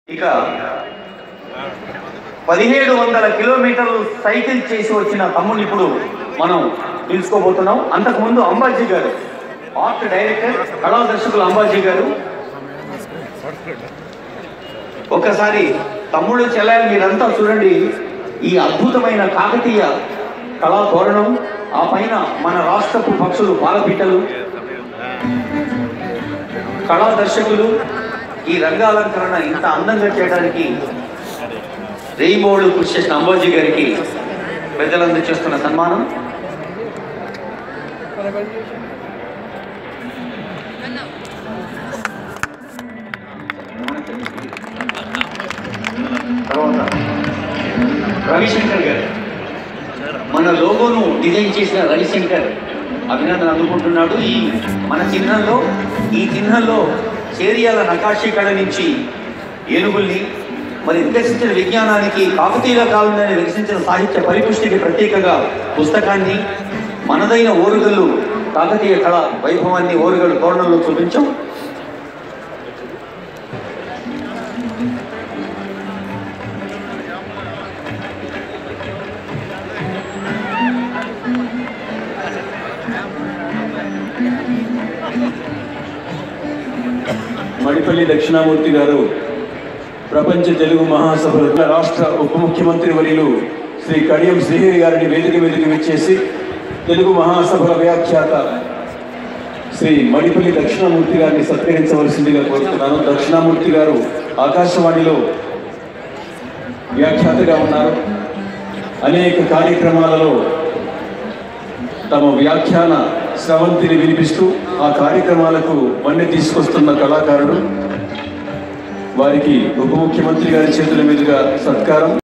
ఇక పదిహేడు వందల కిలోమీటర్లు సైకిల్ చేసి వచ్చిన తమ్ముడు ఇప్పుడు మనం పిలుచుకోబోతున్నాం అంతకుముందు అంబాజీ గారు ఆర్ట్ డైరెక్టర్ కళా దర్శకులు అంబాజీ గారు ఒక్కసారి తమ్ముడు చెల్లాలి మీరంతా చూడండి ఈ అద్భుతమైన కాకతీయ కళా తోరణం ఆ పైన మన రాష్ట్రపు పక్షులు పాలపిట్టలు కళా దర్శకులు ఈ రంగాలంకరణ ఇంత అందంగా చేయడానికి రేయిమోళ్ళు కృషి చేసిన అంబాజీ గారికి ప్రజలందరూ చేస్తున్న సన్మానం తర్వాత రవిశంకర్ గారు మన లోగోను డిజైన్ చేసిన రవిశంకర్ అభినందన అందుకుంటున్నాడు ఈ మన చిహ్నంలో ఈ చిహ్నంలో చేరియాల నకాశీ కళ నుంచి ఏనుగుల్ని మరి వికసించిన విజ్ఞానానికి కాకతీయుల కాలంలోనే వికసించిన సాహిత్య పరిపుష్టికి ప్రత్యేకగా పుస్తకాన్ని మనదైన ఓరుగల్లు కాకతీయ కళ వైభవాన్ని ఓరుగల్లు తోరణంలో చూపించాం మడిపల్లి దక్షిణామూర్తి గారు ప్రపంచ తెలుగు మహాసభల రాష్ట్ర ఉప ముఖ్యమంత్రి వర్యులు శ్రీ కడియం శ్రీహరి గారిని వేదిక వేదిక విచ్చేసి తెలుగు మహాసభల వ్యాఖ్యాత శ్రీ మడిపల్లి దక్షిణామూర్తి గారిని సత్కరించవలసిందిగా కోరుతున్నాను దక్షిణామూర్తి గారు ఆకాశవాణిలో వ్యాఖ్యాతగా ఉన్నారు అనేక కార్యక్రమాలలో తమ వ్యాఖ్యాన స్రవంతిని వినిపిస్తూ ఆ కార్యక్రమాలకు వన్నె తీసుకొస్తున్న కళాకారుడు వారికి ఉప ముఖ్యమంత్రి గారి చేతుల మీదుగా సత్కారం